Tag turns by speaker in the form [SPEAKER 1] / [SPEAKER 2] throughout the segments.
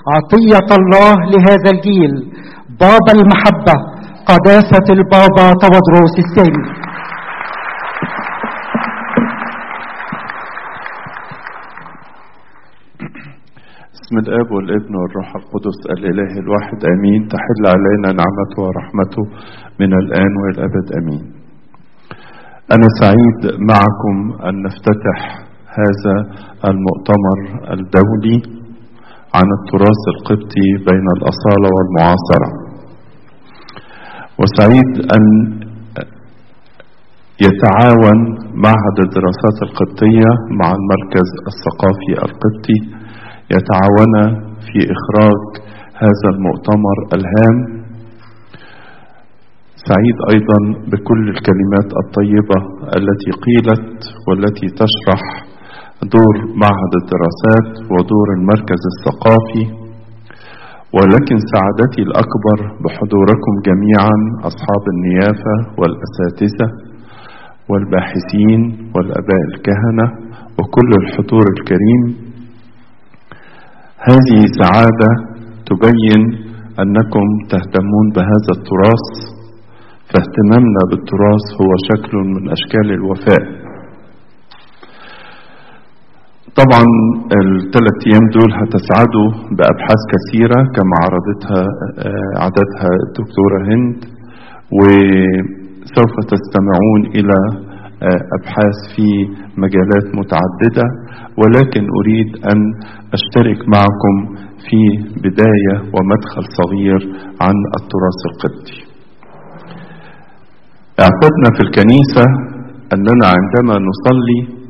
[SPEAKER 1] عطية الله لهذا الجيل بابا المحبة قداسة البابا تودروس الثاني
[SPEAKER 2] بسم الاب والابن والروح القدس الاله الواحد امين تحل علينا نعمته ورحمته من الان والى الابد امين انا سعيد معكم ان نفتتح هذا المؤتمر الدولي عن التراث القبطي بين الاصاله والمعاصره وسعيد ان يتعاون معهد الدراسات القبطيه مع المركز الثقافي القبطي يتعاون في إخراج هذا المؤتمر الهام سعيد أيضا بكل الكلمات الطيبة التي قيلت والتي تشرح دور معهد الدراسات ودور المركز الثقافي ولكن سعادتي الأكبر بحضوركم جميعا أصحاب النيافة والأساتذة والباحثين والأباء الكهنة وكل الحضور الكريم هذه سعادة تبين أنكم تهتمون بهذا التراث فاهتمامنا بالتراث هو شكل من أشكال الوفاء طبعا الثلاث أيام دول هتسعدوا بأبحاث كثيرة كما عرضتها عددها الدكتورة هند وسوف تستمعون إلى أبحاث في مجالات متعددة ولكن أريد أن أشترك معكم في بداية ومدخل صغير عن التراث القبطي اعتدنا في الكنيسة أننا عندما نصلي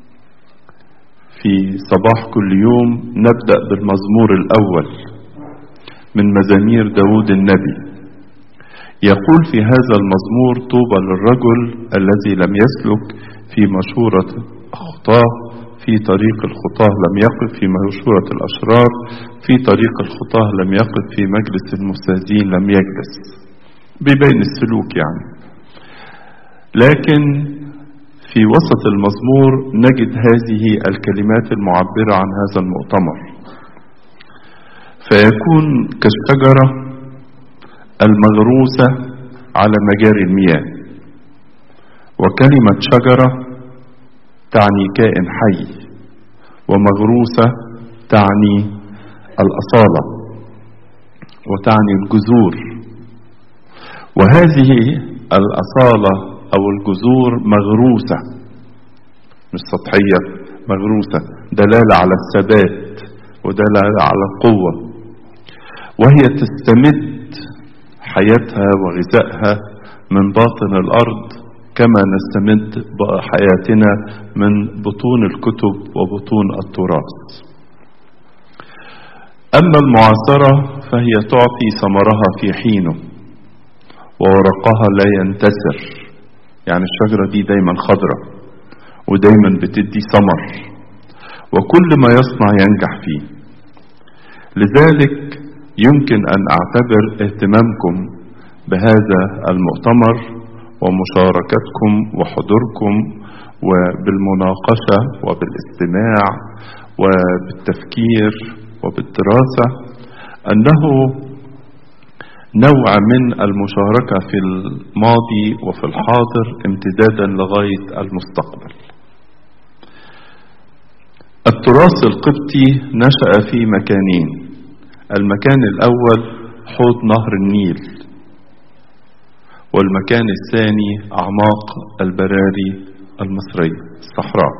[SPEAKER 2] في صباح كل يوم نبدأ بالمزمور الأول من مزامير داود النبي يقول في هذا المزمور طوبى للرجل الذي لم يسلك في مشورة خطاه في طريق الخطاه لم يقف في مشورة الأشرار في طريق الخطاه لم يقف في مجلس المستهزئين لم يجلس بيبين السلوك يعني لكن في وسط المزمور نجد هذه الكلمات المعبرة عن هذا المؤتمر فيكون كالشجرة المغروسة على مجاري المياه وكلمة شجرة تعني كائن حي ومغروسة تعني الأصالة وتعني الجذور وهذه الأصالة أو الجذور مغروسة مش سطحية مغروسة دلالة على الثبات ودلالة على القوة وهي تستمد حياتها وغذائها من باطن الارض كما نستمد حياتنا من بطون الكتب وبطون التراث اما المعاصره فهي تعطي ثمرها في حينه وورقها لا ينتثر يعني الشجره دي دايما خضراء ودايما بتدي ثمر وكل ما يصنع ينجح فيه لذلك يمكن أن أعتبر اهتمامكم بهذا المؤتمر ومشاركتكم وحضوركم وبالمناقشة وبالاستماع وبالتفكير وبالدراسة أنه نوع من المشاركة في الماضي وفي الحاضر امتدادا لغاية المستقبل التراث القبطي نشأ في مكانين المكان الأول حوض نهر النيل والمكان الثاني أعماق البراري المصرية الصحراء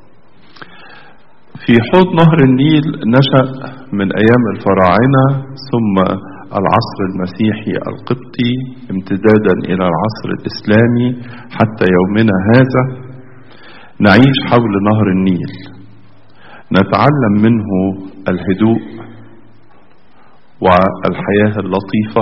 [SPEAKER 2] في حوض نهر النيل نشأ من أيام الفراعنة ثم العصر المسيحي القبطي امتدادا إلى العصر الإسلامي حتى يومنا هذا نعيش حول نهر النيل نتعلم منه الهدوء والحياة اللطيفة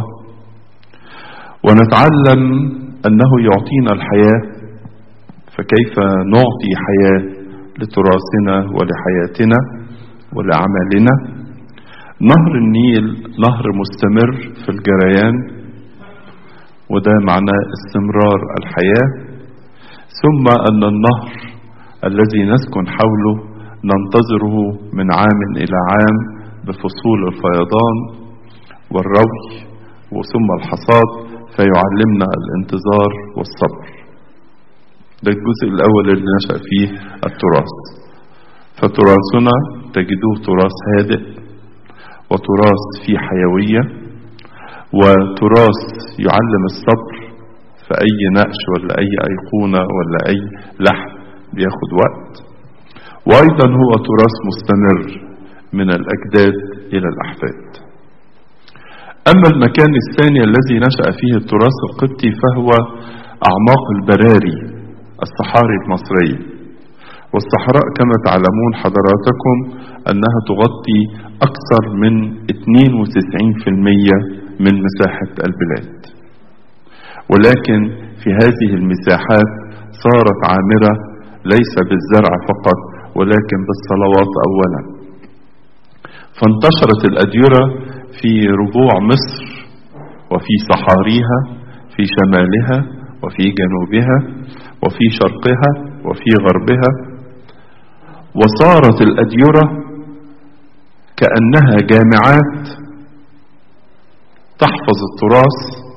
[SPEAKER 2] ونتعلم أنه يعطينا الحياة فكيف نعطي حياة لتراثنا ولحياتنا ولعملنا نهر النيل نهر مستمر في الجريان وده معناه استمرار الحياة ثم أن النهر الذي نسكن حوله ننتظره من عام إلى عام بفصول الفيضان والروي وثم الحصاد فيعلمنا الانتظار والصبر ده الجزء الأول اللي نشأ فيه التراث فتراثنا تجدوه تراث هادئ وتراث فيه حيوية وتراث يعلم الصبر فأي نقش ولا أي أيقونة ولا أي لحن بياخد وقت وأيضا هو تراث مستمر من الأجداد إلى الأحفاد أما المكان الثاني الذي نشأ فيه التراث القبطي فهو أعماق البراري الصحاري المصرية والصحراء كما تعلمون حضراتكم أنها تغطي أكثر من 92% من مساحة البلاد ولكن في هذه المساحات صارت عامرة ليس بالزرع فقط ولكن بالصلوات أولا فانتشرت الأديرة في ربوع مصر وفي صحاريها في شمالها وفي جنوبها وفي شرقها وفي غربها وصارت الأديرة كأنها جامعات تحفظ التراث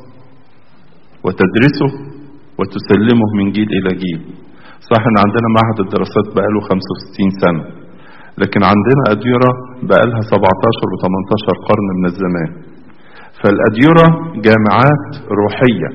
[SPEAKER 2] وتدرسه وتسلمه من جيل إلى جيل صح ان عندنا معهد الدراسات بقاله 65 سنة لكن عندنا أديرة بقالها 17 و 18 قرن من الزمان فالأديرة جامعات روحية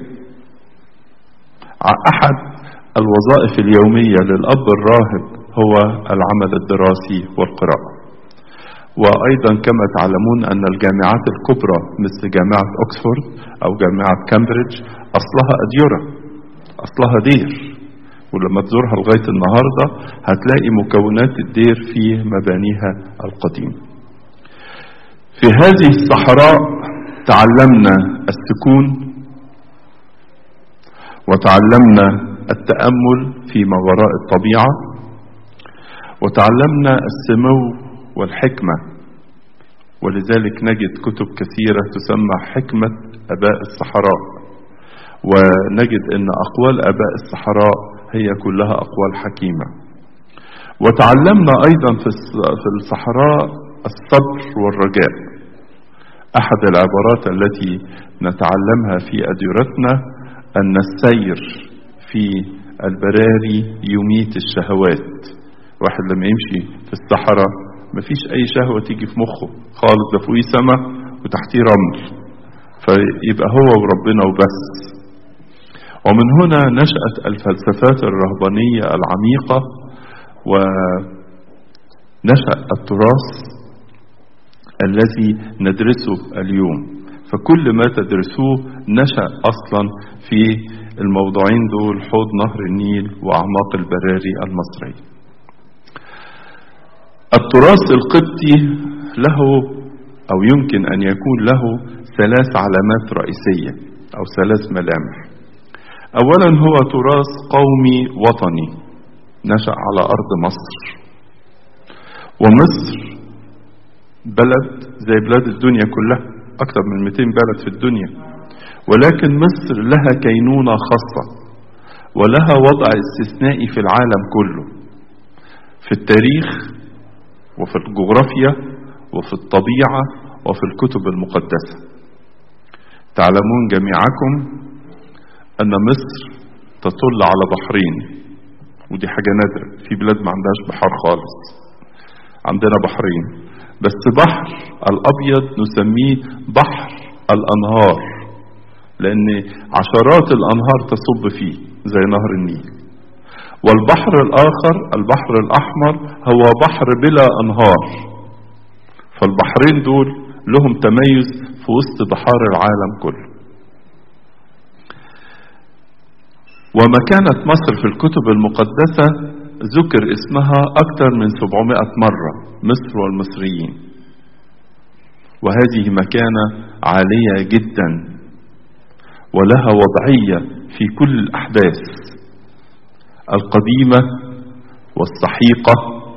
[SPEAKER 2] أحد الوظائف اليومية للأب الراهب هو العمل الدراسي والقراءة وأيضا كما تعلمون أن الجامعات الكبرى مثل جامعة أكسفورد أو جامعة كامبريدج أصلها أديرة أصلها دير ولما تزورها لغاية النهاردة هتلاقي مكونات الدير في مبانيها القديمة في هذه الصحراء تعلمنا السكون وتعلمنا التأمل في ما وراء الطبيعة وتعلمنا السمو والحكمة ولذلك نجد كتب كثيرة تسمى حكمة أباء الصحراء ونجد أن أقوال أباء الصحراء هي كلها أقوال حكيمة وتعلمنا أيضا في الصحراء الصبر والرجاء أحد العبارات التي نتعلمها في أديرتنا أن السير في البراري يميت الشهوات واحد لما يمشي في الصحراء مفيش أي شهوة تيجي في مخه خالص ده فوقيه سما وتحتيه رمل فيبقى هو وربنا وبس ومن هنا نشأت الفلسفات الرهبانية العميقة ونشأ التراث الذي ندرسه اليوم فكل ما تدرسوه نشأ أصلا في الموضوعين دول حوض نهر النيل وأعماق البراري المصرية التراث القبطي له أو يمكن أن يكون له ثلاث علامات رئيسية أو ثلاث ملامح أولا هو تراث قومي وطني نشأ على أرض مصر ومصر بلد زي بلاد الدنيا كلها أكثر من 200 بلد في الدنيا ولكن مصر لها كينونة خاصة ولها وضع استثنائي في العالم كله في التاريخ وفي الجغرافيا وفي الطبيعة وفي الكتب المقدسة تعلمون جميعكم أن مصر تطل على بحرين ودي حاجة نادرة في بلاد ما عندهاش بحار خالص عندنا بحرين بس بحر الأبيض نسميه بحر الأنهار لأن عشرات الأنهار تصب فيه زي نهر النيل والبحر الآخر البحر الأحمر هو بحر بلا أنهار فالبحرين دول لهم تميز في وسط بحار العالم كله ومكانة مصر في الكتب المقدسة ذكر اسمها أكثر من 700 مرة مصر والمصريين وهذه مكانة عالية جدا ولها وضعية في كل الأحداث القديمة والسحيقة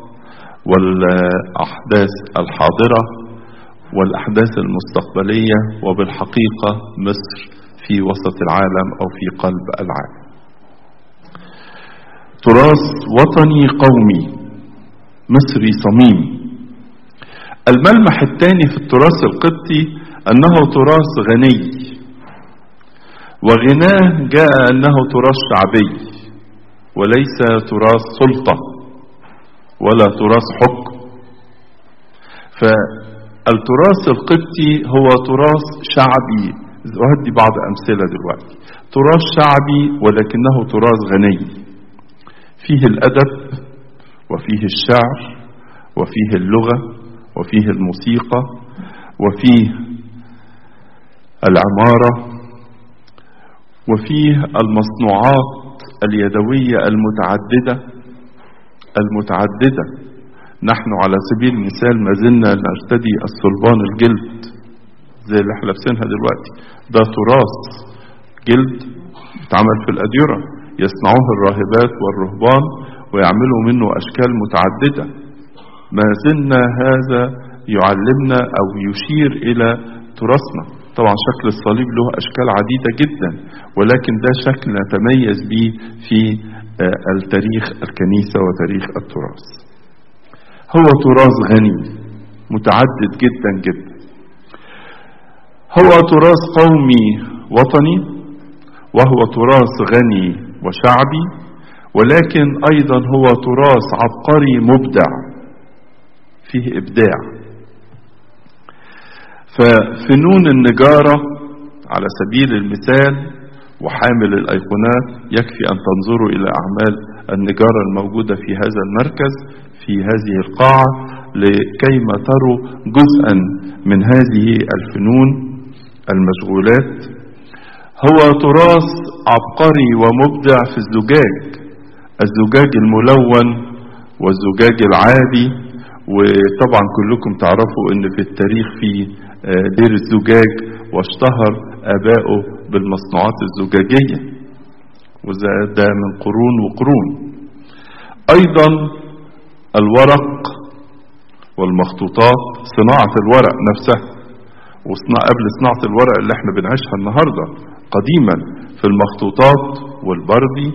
[SPEAKER 2] والأحداث الحاضرة والأحداث المستقبلية وبالحقيقة مصر في وسط العالم أو في قلب العالم تراث وطني قومي مصري صميم الملمح الثاني في التراث القبطي أنه تراث غني وغناه جاء أنه تراث شعبي وليس تراث سلطة ولا تراث حكم فالتراث القبطي هو تراث شعبي وهدي بعض أمثلة دلوقتي تراث شعبي ولكنه تراث غني فيه الأدب وفيه الشعر وفيه اللغة وفيه الموسيقى وفيه العمارة وفيه المصنوعات اليدوية المتعددة المتعددة نحن على سبيل المثال ما زلنا نرتدي الصلبان الجلد زي اللي احنا لابسينها دلوقتي ده تراث جلد اتعمل في الأديرة يصنعوه الراهبات والرهبان ويعملوا منه أشكال متعددة ما زلنا هذا يعلمنا أو يشير إلى تراثنا طبعا شكل الصليب له أشكال عديدة جدا ولكن ده شكل نتميز به في التاريخ الكنيسة وتاريخ التراث هو تراث غني متعدد جدا جدا هو تراث قومي وطني وهو تراث غني وشعبي ولكن ايضا هو تراث عبقري مبدع فيه ابداع ففنون النجاره على سبيل المثال وحامل الايقونات يكفي ان تنظروا الى اعمال النجاره الموجوده في هذا المركز في هذه القاعه لكيما تروا جزءا من هذه الفنون المشغولات هو تراث عبقري ومبدع في الزجاج الزجاج الملون والزجاج العادي وطبعا كلكم تعرفوا ان في التاريخ في دير الزجاج واشتهر اباؤه بالمصنوعات الزجاجية وده من قرون وقرون ايضا الورق والمخطوطات صناعة الورق نفسها وصناع قبل صناعة الورق اللي احنا بنعيشها النهاردة قديما في المخطوطات والبردي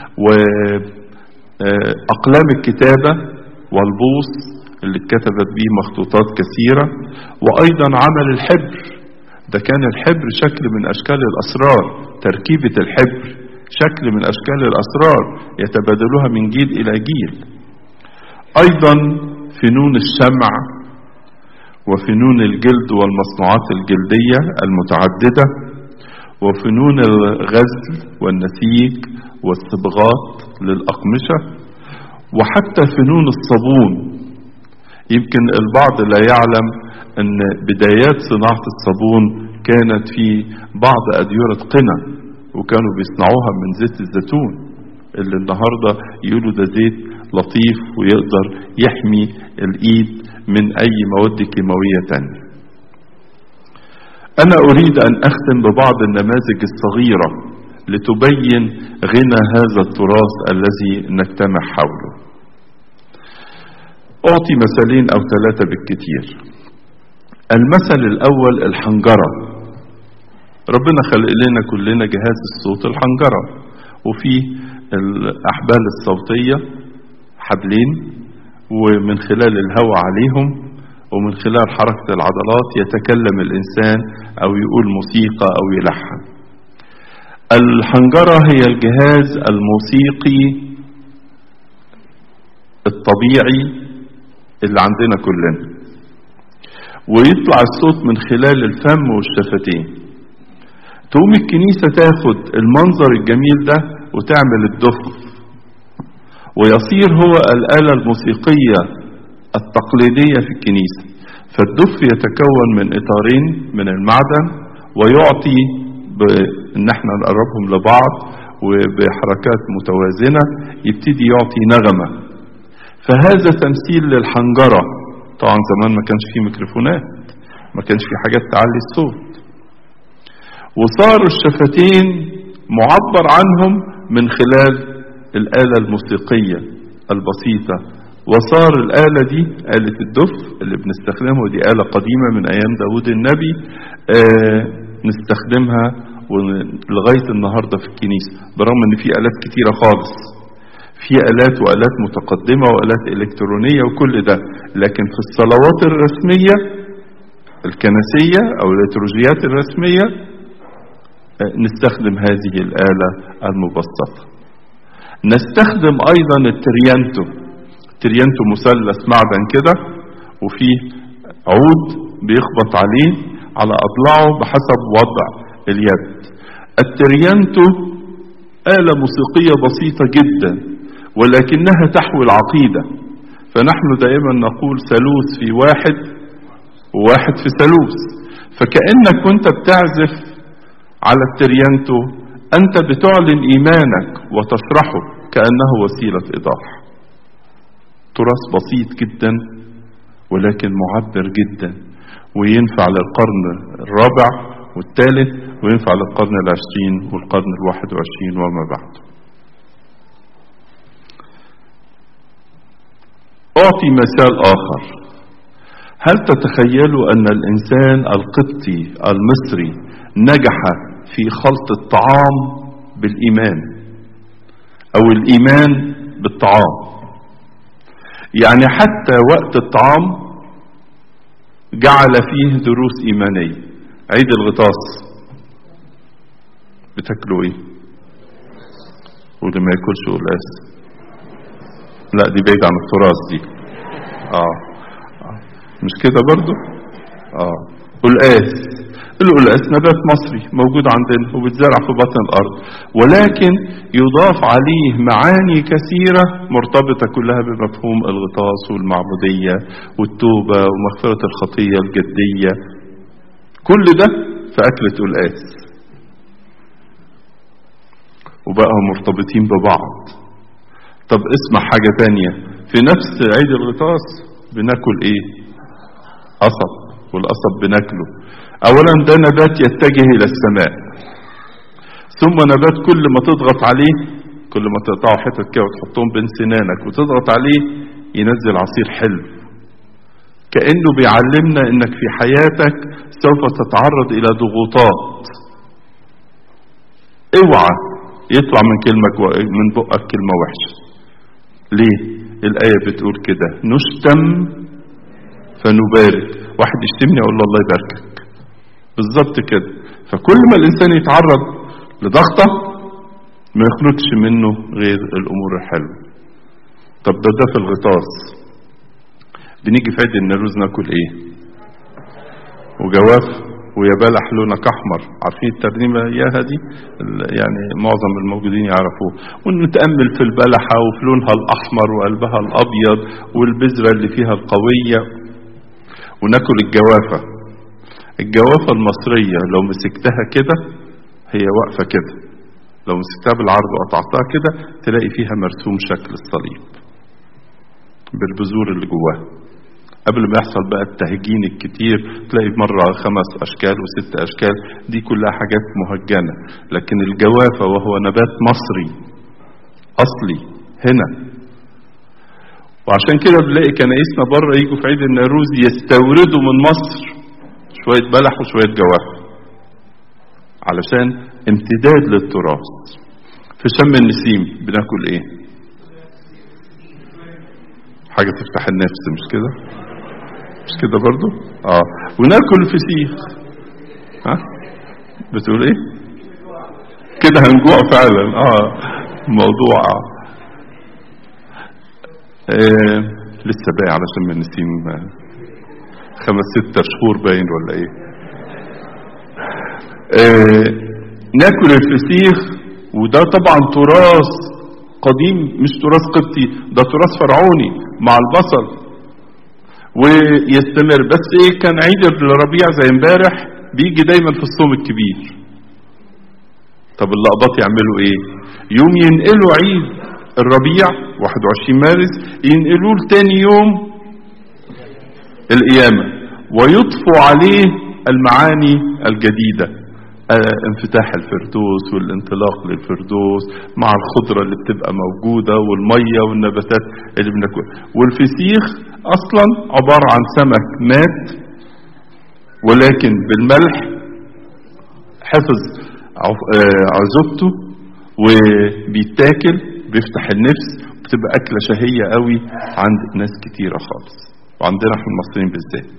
[SPEAKER 2] وأقلام الكتابة والبوص اللي اتكتبت به مخطوطات كثيرة وأيضا عمل الحبر ده كان الحبر شكل من أشكال الأسرار تركيبة الحبر شكل من أشكال الأسرار يتبادلوها من جيل إلى جيل أيضا فنون الشمع وفنون الجلد والمصنوعات الجلدية المتعددة وفنون الغزل والنسيج والصبغات للأقمشة وحتى فنون الصابون يمكن البعض لا يعلم أن بدايات صناعة الصابون كانت في بعض أديرة قنا وكانوا بيصنعوها من زيت الزيتون اللي النهاردة يقولوا ده زيت لطيف ويقدر يحمي الإيد من أي مواد كيماوية تانية أنا أريد أن أختم ببعض النماذج الصغيرة لتبين غنى هذا التراث الذي نجتمع حوله أعطي مثالين أو ثلاثة بالكثير المثل الأول الحنجرة ربنا خلق لنا كلنا جهاز الصوت الحنجرة وفي الأحبال الصوتية حبلين ومن خلال الهواء عليهم ومن خلال حركة العضلات يتكلم الإنسان أو يقول موسيقى أو يلحن الحنجرة هي الجهاز الموسيقي الطبيعي اللي عندنا كلنا ويطلع الصوت من خلال الفم والشفتين تقوم الكنيسة تاخد المنظر الجميل ده وتعمل الدف ويصير هو الآلة الموسيقية التقليدية في الكنيسة فالدف يتكون من إطارين من المعدن ويعطي بإن احنا نقربهم لبعض وبحركات متوازنة يبتدي يعطي نغمة فهذا تمثيل للحنجرة طبعا زمان ما كانش فيه ميكروفونات ما كانش فيه حاجات تعلي الصوت وصاروا الشفتين معبر عنهم من خلال الآلة الموسيقية البسيطة وصار الآلة دي آلة الدف اللي بنستخدمها ودي آلة قديمة من أيام داود النبي آه نستخدمها لغاية النهاردة في الكنيسة برغم ان في آلات كتيرة خالص في آلات وآلات متقدمة وآلات إلكترونية وكل ده لكن في الصلوات الرسمية الكنسية أو الليتورجيات الرسمية نستخدم هذه الآلة المبسطة نستخدم أيضا التريانتو التريانتو مثلث معدن كده وفيه عود بيخبط عليه على أضلاعه بحسب وضع اليد التريانتو آلة موسيقية بسيطة جدا ولكنها تحوي العقيدة فنحن دائما نقول ثالوث في واحد وواحد في ثالوث فكأنك كنت بتعزف على التريانتو أنت بتعلن إيمانك وتشرحه كأنه وسيلة إيضاح تراث بسيط جدا ولكن معبر جدا وينفع للقرن الرابع والثالث وينفع للقرن العشرين والقرن الواحد وعشرين وما بعده أعطي مثال آخر هل تتخيلوا أن الإنسان القبطي المصري نجح في خلط الطعام بالإيمان أو الإيمان بالطعام يعني حتى وقت الطعام جعل فيه دروس إيمانية عيد الغطاس بتاكلوا ايه واللي ما ياكلش قلقاس لا دي بعيد عن التراث دي اه, آه. مش كده برضو اه قلقاس القلقاس نبات مصري موجود عندنا وبيتزرع في بطن الارض ولكن يضاف عليه معاني كثيرة مرتبطة كلها بمفهوم الغطاس والمعمودية والتوبة ومغفرة الخطية الجدية كل ده في أكلة قلقاس وبقوا مرتبطين ببعض طب اسمع حاجة تانية في نفس عيد الغطاس بناكل ايه قصب والقصب بناكله اولا ده نبات يتجه الى السماء ثم نبات كل ما تضغط عليه كل ما تقطعه حتت كده وتحطهم بين سنانك وتضغط عليه ينزل عصير حلو كأنه بيعلمنا انك في حياتك سوف تتعرض الى ضغوطات اوعى يطلع من كلمة من بقك كلمة وحشة ليه الآية بتقول كده نشتم فنبارك واحد يشتمني اقول له الله يباركك بالظبط كده فكل ما الانسان يتعرض لضغطة ما يخرجش منه غير الامور الحلوة طب ده ده في الغطاس بنيجي في عيد النروز ناكل ايه وجواف ويا بلح لونك احمر عارفين الترنيمه اياها دي يعني معظم الموجودين يعرفوه ونتامل في البلحه وفي لونها الاحمر وقلبها الابيض والبذره اللي فيها القويه وناكل الجوافه الجوافه المصريه لو مسكتها كده هي واقفه كده لو مسكتها بالعرض وقطعتها كده تلاقي فيها مرسوم شكل الصليب بالبذور اللي جواها قبل ما يحصل بقى التهجين الكتير تلاقي مرة خمس أشكال وست أشكال دي كلها حاجات مهجنة لكن الجوافة وهو نبات مصري أصلي هنا وعشان كده بنلاقي كنايسنا بره يجوا في عيد النوروز يستوردوا من مصر شوية بلح وشوية جوافة علشان امتداد للتراث في شم النسيم بناكل ايه حاجة تفتح النفس مش كده مش كده برضو اه وناكل فسيخ ها بتقول ايه كده هنجوع فعلا اه موضوع آه لسه باقي على شم النسيم خمس ست شهور باين ولا ايه آه ناكل الفسيخ وده طبعا تراث قديم مش تراث قبطي ده تراث فرعوني مع البصل ويستمر بس ايه كان عيد الربيع زي امبارح بيجي دايما في الصوم الكبير طب اللقباط يعملوا ايه يوم ينقلوا عيد الربيع 21 مارس ينقلوه لتاني يوم القيامة ويضفوا عليه المعاني الجديدة آه انفتاح الفردوس والانطلاق للفردوس مع الخضرة اللي بتبقى موجودة والمية والنباتات اللي بناكلها والفسيخ اصلا عبارة عن سمك مات ولكن بالملح حفظ عزوبته وبيتاكل بيفتح النفس بتبقى أكلة شهية قوي عند ناس كتيرة خالص وعندنا احنا المصريين بالذات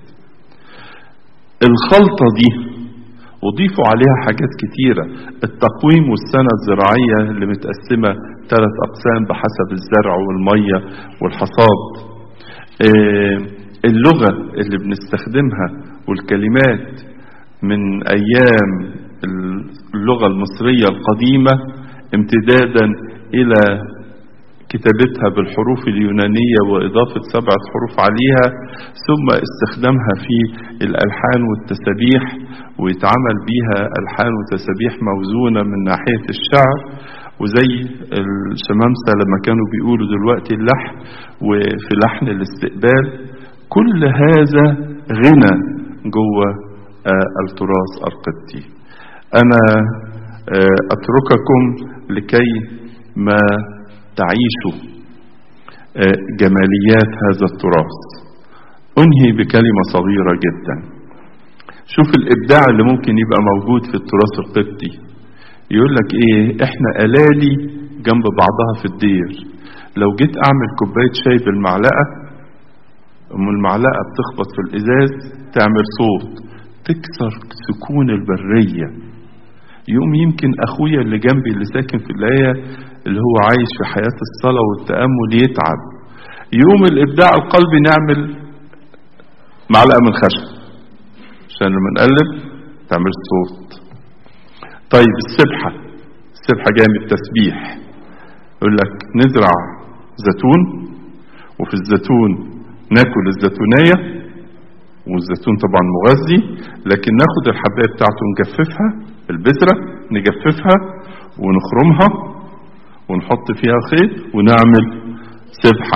[SPEAKER 2] الخلطة دي وضيفوا عليها حاجات كتيرة التقويم والسنة الزراعية اللي متقسمة ثلاث أقسام بحسب الزرع والمية والحصاد آه، اللغة اللي بنستخدمها والكلمات من أيام اللغة المصرية القديمة امتدادا إلى كتابتها بالحروف اليونانية وإضافة سبعة حروف عليها ثم استخدامها في الألحان والتسابيح ويتعمل بيها ألحان وتسابيح موزونة من ناحية الشعر وزي الشمامسة لما كانوا بيقولوا دلوقتي اللحن وفي لحن الاستقبال كل هذا غنى جوه آه، التراث القبطي أنا آه، أترككم لكي ما تعيشوا آه، جماليات هذا التراث أنهي بكلمة صغيرة جدا شوف الإبداع اللي ممكن يبقى موجود في التراث القبطي يقول لك إيه إحنا ألالي جنب بعضها في الدير لو جيت أعمل كوباية شاي بالمعلقة أم المعلقة بتخبط في الإزاز تعمل صوت تكسر سكون البرية يوم يمكن أخويا اللي جنبي اللي ساكن في الآية اللي هو عايش في حياة الصلاة والتأمل يتعب يوم الإبداع القلبي نعمل معلقة من خشب عشان لما نقلب تعمل صوت طيب السبحة السبحة جاية من التسبيح يقول لك نزرع زيتون وفي الزيتون ناكل الزيتونية والزيتون طبعا مغذي لكن ناخد الحباية بتاعته نجففها البذرة نجففها ونخرمها ونحط فيها خيط ونعمل سبحة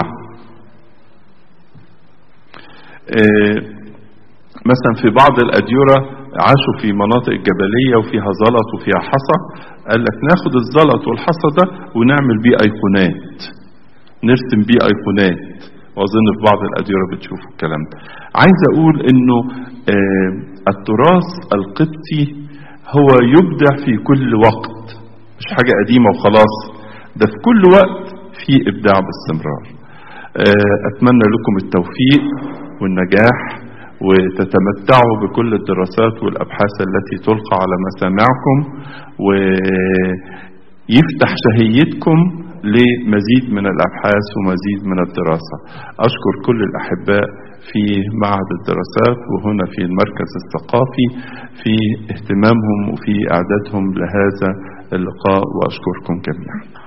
[SPEAKER 2] إيه مثلا في بعض الأديرة عاشوا في مناطق جبلية وفيها زلط وفيها حصى قال لك ناخد الزلط والحصى ده ونعمل بيه أيقونات نرسم بيه أيقونات وأظن في بعض الأديرة بتشوفوا الكلام ده عايز أقول إنه آه التراث القبطي هو يبدع في كل وقت مش حاجة قديمة وخلاص ده في كل وقت في إبداع باستمرار آه أتمنى لكم التوفيق والنجاح وتتمتعوا بكل الدراسات والأبحاث التي تلقى على مسامعكم ويفتح شهيتكم لمزيد من الأبحاث ومزيد من الدراسة أشكر كل الأحباء في معهد الدراسات وهنا في المركز الثقافي في اهتمامهم وفي إعدادهم لهذا اللقاء وأشكركم جميعا